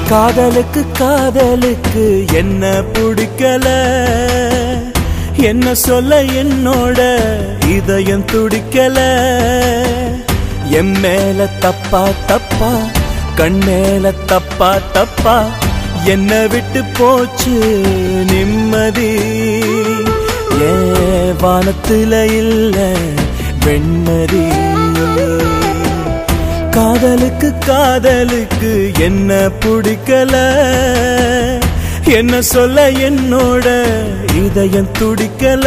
காதலுக்கு காதலுக்கு என்ன பிடிக்கல என்ன சொல்ல என்னோட இதயம் துடிக்கல என் மேல தப்பா தப்பா கண் மேல தப்பா தப்பா என்ன விட்டு போச்சு நிம்மதி ஏன் வானத்துல இல்ல வெண்மதி காதலுக்கு காதலுக்கு என்ன பிடிக்கல என்ன சொல்ல என்னோட இதயம் துடிக்கல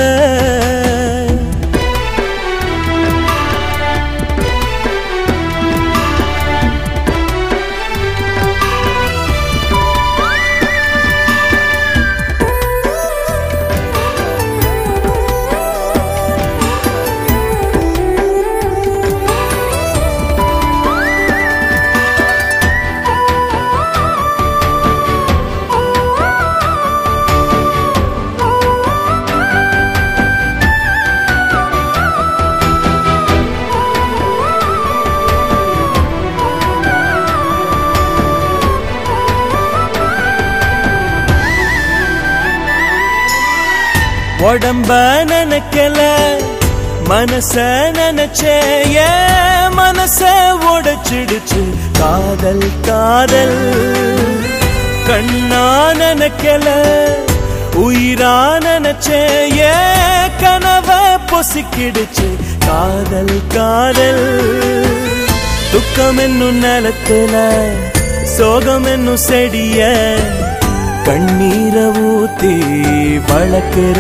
உடம்ப நினைக்கல மனச நினைச்சே ஏன் மனச உடைச்சிடுச்சு காதல் காதல் கண்ணா நினைக்கல உயிரா நினைச்சே ஏன் கனவ பொசிக்கிடுச்சு காதல் காதல் துக்கம் என்னும் நிலத்துல சோகம் என்னும் செடிய கண்ணீரை ஊத்தி வளர்க்கிற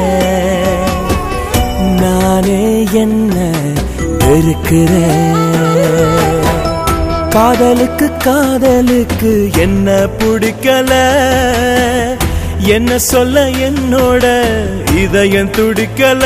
நானே என்ன வெறுக்கிற காதலுக்கு காதலுக்கு என்ன பிடிக்கல என்ன சொல்ல என்னோட இதயம் துடிக்கல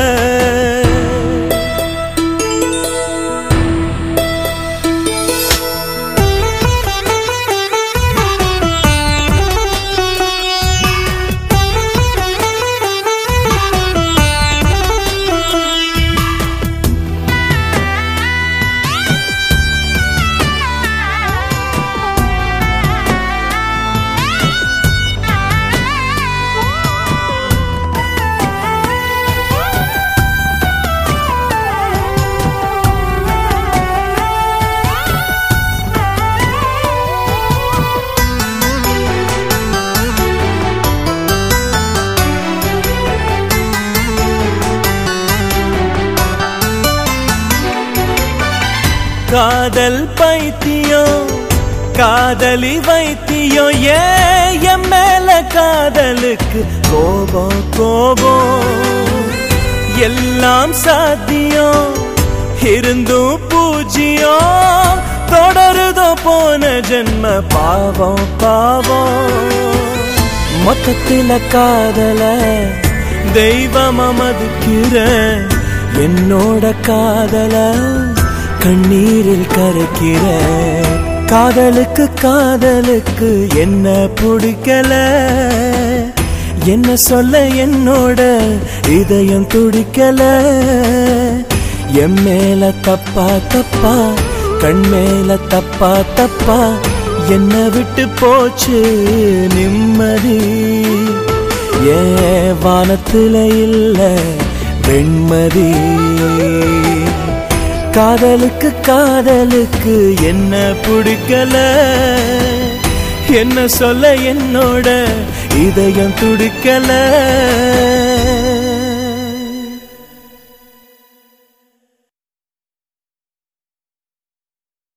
காதல் பைத்தியம் காதலி வைத்தியம் ஏன் என் மேல காதலுக்கு கோபம் கோபம் எல்லாம் சாத்தியம் இருந்தும் பூஜ்யம் தொடருதோ போன ஜென்ம பாவம் பாவம் மொத்தத்தில காதல தெய்வமா மதிக்கிற என்னோட காதல கண்ணீரில் கரைக்கிற காதலுக்கு காதலுக்கு என்ன பிடிக்கல என்ன சொல்ல என்னோட இதயம் துடிக்கல என் மேல தப்பா தப்பா கண் மேல தப்பா தப்பா என்ன விட்டு போச்சு நிம்மதி ஏன் வானத்துல இல்ல வெண்மதி காதலுக்கு காதலுக்கு என்ன பிடிக்கல என்ன சொல்ல என்னோட இதயம் துடிக்கல